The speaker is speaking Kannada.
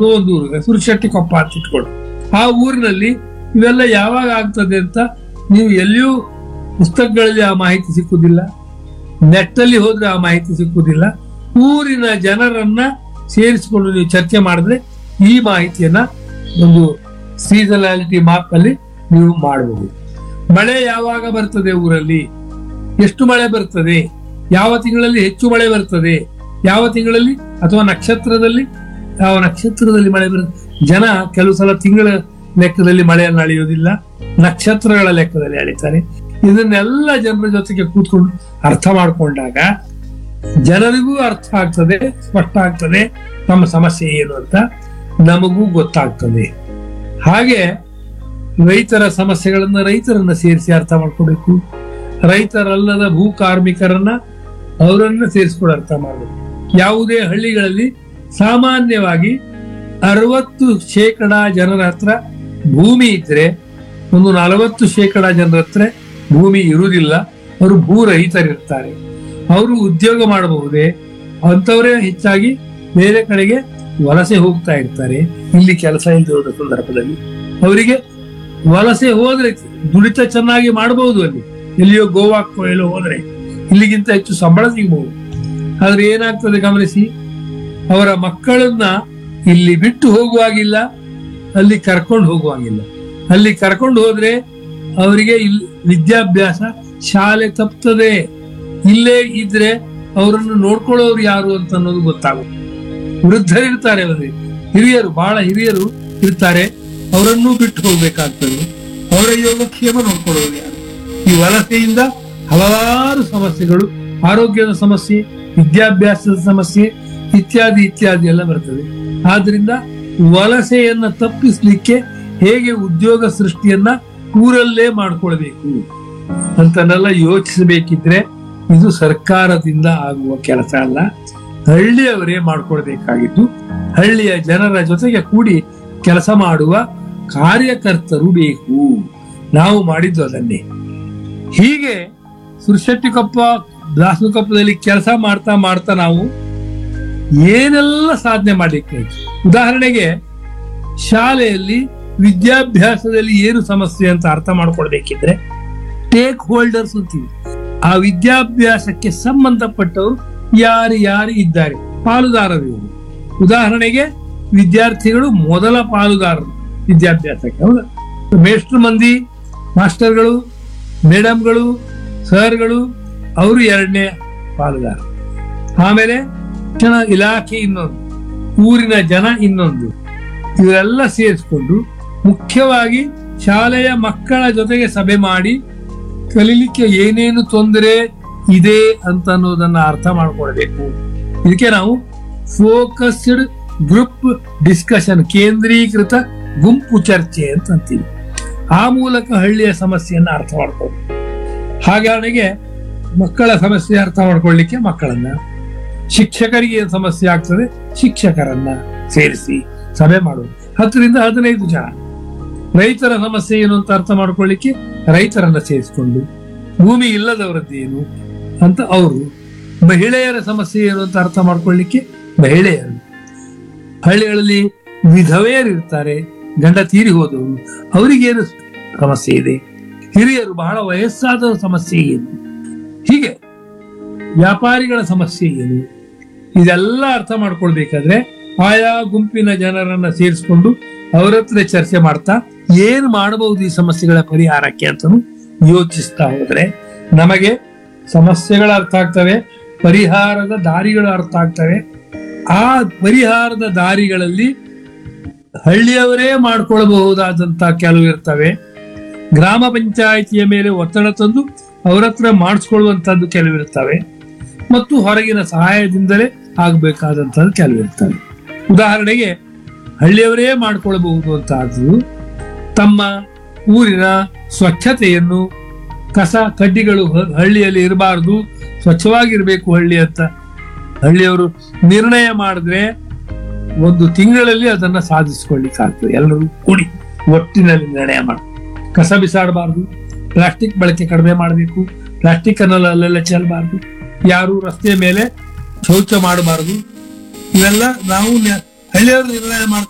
ಯಾವುದೋ ಒಂದು ಊರು ಹೆಸರು ಶೆಟ್ಟಿ ಕೊಪ್ಪ ಅಂತ ಇಟ್ಕೊಳ್ಳಿ ಆ ಊರಿನಲ್ಲಿ ಇವೆಲ್ಲ ಯಾವಾಗ ಆಗ್ತದೆ ಅಂತ ನೀವು ಎಲ್ಲಿಯೂ ಪುಸ್ತಕಗಳಲ್ಲಿ ಆ ಮಾಹಿತಿ ಸಿಕ್ಕುದಿಲ್ಲ ನೆಟ್ಟಲ್ಲಿ ಹೋದ್ರೆ ಆ ಮಾಹಿತಿ ಸಿಕ್ಕುದಿಲ್ಲ ಊರಿನ ಜನರನ್ನ ಸೇರಿಸಿಕೊಂಡು ನೀವು ಚರ್ಚೆ ಮಾಡಿದ್ರೆ ಈ ಮಾಹಿತಿಯನ್ನ ಒಂದು ಸೀಸನಾಲಿಟಿ ಮಾಪ್ ಅಲ್ಲಿ ನೀವು ಮಾಡಬಹುದು ಮಳೆ ಯಾವಾಗ ಬರ್ತದೆ ಊರಲ್ಲಿ ಎಷ್ಟು ಮಳೆ ಬರ್ತದೆ ಯಾವ ತಿಂಗಳಲ್ಲಿ ಹೆಚ್ಚು ಮಳೆ ಬರ್ತದೆ ಯಾವ ತಿಂಗಳಲ್ಲಿ ಅಥವಾ ನಕ್ಷತ್ರದಲ್ಲಿ ಯಾವ ನಕ್ಷತ್ರದಲ್ಲಿ ಮಳೆ ಬರ್ತದೆ ಜನ ಕೆಲವು ಸಲ ತಿಂಗಳ ಲೆಕ್ಕದಲ್ಲಿ ಮಳೆಯನ್ನು ಅಳೆಯೋದಿಲ್ಲ ನಕ್ಷತ್ರಗಳ ಲೆಕ್ಕದಲ್ಲಿ ಅಳಿತಾರೆ ಇದನ್ನೆಲ್ಲ ಜನರ ಜೊತೆಗೆ ಕೂತ್ಕೊಂಡು ಅರ್ಥ ಮಾಡಿಕೊಂಡಾಗ ಜನರಿಗೂ ಅರ್ಥ ಆಗ್ತದೆ ಸ್ಪಷ್ಟ ಆಗ್ತದೆ ನಮ್ಮ ಸಮಸ್ಯೆ ಏನು ಅಂತ ನಮಗೂ ಗೊತ್ತಾಗ್ತದೆ ಹಾಗೆ ರೈತರ ಸಮಸ್ಯೆಗಳನ್ನ ರೈತರನ್ನ ಸೇರಿಸಿ ಅರ್ಥ ಮಾಡ್ಕೋಬೇಕು ರೈತರಲ್ಲದ ಭೂ ಕಾರ್ಮಿಕರನ್ನ ಅವರನ್ನ ಸೇರಿಸ್ಕೊಂಡು ಅರ್ಥ ಮಾಡಬೇಕು ಯಾವುದೇ ಹಳ್ಳಿಗಳಲ್ಲಿ ಸಾಮಾನ್ಯವಾಗಿ ಅರವತ್ತು ಶೇಕಡ ಜನರ ಹತ್ರ ಭೂಮಿ ಇದ್ರೆ ಒಂದು ನಲವತ್ತು ಶೇಕಡ ಜನರ ಹತ್ರ ಭೂಮಿ ಇರುವುದಿಲ್ಲ ಅವರು ಭೂರಹಿತರಿರ್ತಾರೆ ಅವರು ಉದ್ಯೋಗ ಮಾಡಬಹುದೇ ಅಂಥವರೇ ಹೆಚ್ಚಾಗಿ ಬೇರೆ ಕಡೆಗೆ ವಲಸೆ ಹೋಗ್ತಾ ಇರ್ತಾರೆ ಇಲ್ಲಿ ಕೆಲಸ ಇಲ್ಲದ ಸಂದರ್ಭದಲ್ಲಿ ಅವರಿಗೆ ವಲಸೆ ಹೋದ್ರೆ ದುಡಿತ ಚೆನ್ನಾಗಿ ಮಾಡಬಹುದು ಅಲ್ಲಿ ಎಲ್ಲಿಯೋ ಗೋವಾಕ್ಕೋ ಎಲ್ಲೋ ಹೋದ್ರೆ ಇಲ್ಲಿಗಿಂತ ಹೆಚ್ಚು ಸಂಬಳ ಸಿಗಬಹುದು ಆದ್ರೆ ಏನಾಗ್ತದೆ ಗಮನಿಸಿ ಅವರ ಮಕ್ಕಳನ್ನ ಇಲ್ಲಿ ಬಿಟ್ಟು ಹೋಗುವಾಗಿಲ್ಲ ಅಲ್ಲಿ ಕರ್ಕೊಂಡು ಹೋಗುವಾಗಿಲ್ಲ ಅಲ್ಲಿ ಕರ್ಕೊಂಡು ಹೋದ್ರೆ ಅವರಿಗೆ ಇಲ್ಲಿ ವಿದ್ಯಾಭ್ಯಾಸ ಶಾಲೆ ತಪ್ತದೆ ಇಲ್ಲೇ ಇದ್ರೆ ಅವರನ್ನು ನೋಡ್ಕೊಳ್ಳೋರು ಯಾರು ಅಂತ ಅನ್ನೋದು ಗೊತ್ತಾಗುತ್ತೆ ವೃದ್ಧರಿರ್ತಾರೆ ಅವರಿಗೆ ಹಿರಿಯರು ಬಹಳ ಹಿರಿಯರು ಇರ್ತಾರೆ ಅವರನ್ನೂ ಬಿಟ್ಟು ಹೋಗ್ಬೇಕಾಗ್ತದೆ ಅವರ ಯೋಗಕ್ಷೇಮ ನೋಡ್ಕೊಳ್ಳೋರು ಯಾರು ಈ ವಲಸೆಯಿಂದ ಹಲವಾರು ಸಮಸ್ಯೆಗಳು ಆರೋಗ್ಯದ ಸಮಸ್ಯೆ ವಿದ್ಯಾಭ್ಯಾಸದ ಸಮಸ್ಯೆ ಇತ್ಯಾದಿ ಇತ್ಯಾದಿ ಎಲ್ಲ ಬರ್ತದೆ ಆದ್ರಿಂದ ವಲಸೆಯನ್ನ ತಪ್ಪಿಸ್ಲಿಕ್ಕೆ ಹೇಗೆ ಉದ್ಯೋಗ ಸೃಷ್ಟಿಯನ್ನ ಊರಲ್ಲೇ ಮಾಡ್ಕೊಳ್ಬೇಕು ಅಂತನ್ನೆಲ್ಲ ಯೋಚಿಸಬೇಕಿದ್ರೆ ಇದು ಸರ್ಕಾರದಿಂದ ಆಗುವ ಕೆಲಸ ಅಲ್ಲ ಹಳ್ಳಿಯವರೇ ಮಾಡ್ಕೊಳ್ಬೇಕಾಗಿದ್ದು ಹಳ್ಳಿಯ ಜನರ ಜೊತೆಗೆ ಕೂಡಿ ಕೆಲಸ ಮಾಡುವ ಕಾರ್ಯಕರ್ತರು ಬೇಕು ನಾವು ಮಾಡಿದ್ದು ಅದನ್ನೇ ಹೀಗೆ ಸುರಶೆಟ್ಟಿಕೊಪ್ಪ ದಾಸನಕೊಪ್ಪದಲ್ಲಿ ಕೆಲಸ ಮಾಡ್ತಾ ಮಾಡ್ತಾ ನಾವು ಏನೆಲ್ಲ ಸಾಧನೆ ಮಾಡಲಿಕ್ಕೆ ಉದಾಹರಣೆಗೆ ಶಾಲೆಯಲ್ಲಿ ವಿದ್ಯಾಭ್ಯಾಸದಲ್ಲಿ ಏನು ಸಮಸ್ಯೆ ಅಂತ ಅರ್ಥ ಮಾಡ್ಕೊಳ್ಬೇಕಿದ್ರೆ ಟೇಕ್ ಹೋಲ್ಡರ್ಸ್ ಅಂತೀವಿ ಆ ವಿದ್ಯಾಭ್ಯಾಸಕ್ಕೆ ಸಂಬಂಧಪಟ್ಟವರು ಯಾರು ಯಾರು ಇದ್ದಾರೆ ಪಾಲುದಾರರು ಇವರು ಉದಾಹರಣೆಗೆ ವಿದ್ಯಾರ್ಥಿಗಳು ಮೊದಲ ಪಾಲುದಾರರು ವಿದ್ಯಾಭ್ಯಾಸಕ್ಕೆ ಹೌದಾ ಮೇಷ್ಟ್ರು ಮಂದಿ ಮಾಸ್ಟರ್ಗಳು ಮೇಡಮ್ಗಳು ಸರ್ಗಳು ಅವರು ಎರಡನೇ ಪಾಲುದಾರ ಆಮೇಲೆ ಶಿಕ್ಷಣ ಇಲಾಖೆ ಇನ್ನೊಂದು ಊರಿನ ಜನ ಇನ್ನೊಂದು ಇವರೆಲ್ಲ ಸೇರಿಸ್ಕೊಂಡು ಮುಖ್ಯವಾಗಿ ಶಾಲೆಯ ಮಕ್ಕಳ ಜೊತೆಗೆ ಸಭೆ ಮಾಡಿ ಕಲೀಲಿಕ್ಕೆ ಏನೇನು ತೊಂದರೆ ಇದೆ ಅಂತ ಅನ್ನೋದನ್ನ ಅರ್ಥ ಮಾಡ್ಕೊಳ್ಬೇಕು ಇದಕ್ಕೆ ನಾವು ಫೋಕಸ್ಡ್ ಗ್ರೂಪ್ ಡಿಸ್ಕಷನ್ ಕೇಂದ್ರೀಕೃತ ಗುಂಪು ಚರ್ಚೆ ಅಂತ ಅಂತೀವಿ ಆ ಮೂಲಕ ಹಳ್ಳಿಯ ಸಮಸ್ಯೆಯನ್ನ ಅರ್ಥ ಮಾಡ್ಕೊಳ್ಬೇಕು ಹಾಗಾണെങ്കിൽ ಮಕ್ಕಳ ಸಮಸ್ಯೆ ಅರ್ಥ ಮಾಡ್ಕೊಳ್ಳಿಕ್ಕೆ ಮಕ್ಕಳನ್ನ ಶಿಕ್ಷಕರಿಗೆ ಏನ್ ಸಮಸ್ಯೆ ಆಗ್ತದೆ ಶಿಕ್ಷಕರನ್ನ ಸೇರಿಸಿ ಸಭೆ ಮಾಡುವುದು ಹತ್ತರಿಂದ ಹದಿನೈದು ಜನ ರೈತರ ಸಮಸ್ಯೆ ಏನು ಅಂತ ಅರ್ಥ ಮಾಡ್ಕೊಳ್ಳಿಕ್ಕೆ ರೈತರನ್ನ ಸೇರಿಸಿಕೊಂಡು ಭೂಮಿ ಇಲ್ಲದವರದ್ದೇನು ಅಂತ ಅವರು ಮಹಿಳೆಯರ ಸಮಸ್ಯೆ ಏನು ಅಂತ ಅರ್ಥ ಮಾಡ್ಕೊಳ್ಳಿಕ್ಕೆ ಮಹಿಳೆಯರು ಹಳ್ಳಿಗಳಲ್ಲಿ ವಿಧವೆಯರಿರ್ತಾರೆ ಗಂಡ ತೀರಿ ಹೋದವರು ಅವರಿಗೇನು ಸಮಸ್ಯೆ ಇದೆ ಹಿರಿಯರು ಬಹಳ ವಯಸ್ಸಾದ ಸಮಸ್ಯೆ ಏನು ಹೀಗೆ ವ್ಯಾಪಾರಿಗಳ ಸಮಸ್ಯೆ ಏನು ಇದೆಲ್ಲ ಅರ್ಥ ಮಾಡ್ಕೊಳ್ಬೇಕಾದ್ರೆ ಆಯಾ ಗುಂಪಿನ ಜನರನ್ನ ಸೇರಿಸ್ಕೊಂಡು ಅವರ ಹತ್ರ ಚರ್ಚೆ ಮಾಡ್ತಾ ಏನ್ ಮಾಡಬಹುದು ಈ ಸಮಸ್ಯೆಗಳ ಪರಿಹಾರಕ್ಕೆ ಅಂತ ಯೋಚಿಸ್ತಾ ಹೋದ್ರೆ ನಮಗೆ ಸಮಸ್ಯೆಗಳು ಅರ್ಥ ಆಗ್ತವೆ ಪರಿಹಾರದ ದಾರಿಗಳು ಅರ್ಥ ಆಗ್ತವೆ ಆ ಪರಿಹಾರದ ದಾರಿಗಳಲ್ಲಿ ಹಳ್ಳಿಯವರೇ ಮಾಡ್ಕೊಳ್ಬಹುದಾದಂತ ಕೆಲವು ಇರ್ತವೆ ಗ್ರಾಮ ಪಂಚಾಯಿತಿಯ ಮೇಲೆ ಒತ್ತಡ ತಂದು ಅವರ ಹತ್ರ ಮಾಡಿಸ್ಕೊಳ್ಳುವಂತದ್ದು ಕೆಲವಿರ್ತವೆ ಮತ್ತು ಹೊರಗಿನ ಸಹಾಯದಿಂದಲೇ ಆಗ್ಬೇಕಾದಂತದ್ದು ಕೆಲವಿರ್ತವೆ ಉದಾಹರಣೆಗೆ ಹಳ್ಳಿಯವರೇ ಮಾಡ್ಕೊಳ್ಬಹುದು ಅಂತದ್ದು ತಮ್ಮ ಊರಿನ ಸ್ವಚ್ಛತೆಯನ್ನು ಕಸ ಕಡ್ಡಿಗಳು ಹ- ಹಳ್ಳಿಯಲ್ಲಿ ಇರಬಾರದು ಸ್ವಚ್ಛವಾಗಿರ್ಬೇಕು ಹಳ್ಳಿ ಅಂತ ಹಳ್ಳಿಯವರು ನಿರ್ಣಯ ಮಾಡಿದ್ರೆ ಒಂದು ತಿಂಗಳಲ್ಲಿ ಅದನ್ನ ಸಾಧಿಸಿಕೊಳ್ಳಿಕ್ಕಾಗ್ತದೆ ಎಲ್ಲರೂ ಕೂಡಿ ಒಟ್ಟಿನಲ್ಲಿ ನಿರ್ಣಯ ಮಾಡಿ ಕಸ ಬಿಸಾಡಬಾರ್ದು ಪ್ಲಾಸ್ಟಿಕ್ ಬಳಕೆ ಕಡಿಮೆ ಮಾಡಬೇಕು ಪ್ಲಾಸ್ಟಿಕ್ ಅನ್ನಲ್ಲ ಅಲ್ಲೆಲ್ಲ ಚೆಲ್ಲಬಾರ್ದು ಯಾರು ರಸ್ತೆಯ ಮೇಲೆ ಶೌಚ ಮಾಡಬಾರದು ಇವೆಲ್ಲ ನಾವು ನ- ಹಳ್ಳಿಯವರು ನಿರ್ಣಯ ಮಾಡ್ಕೊಂಡು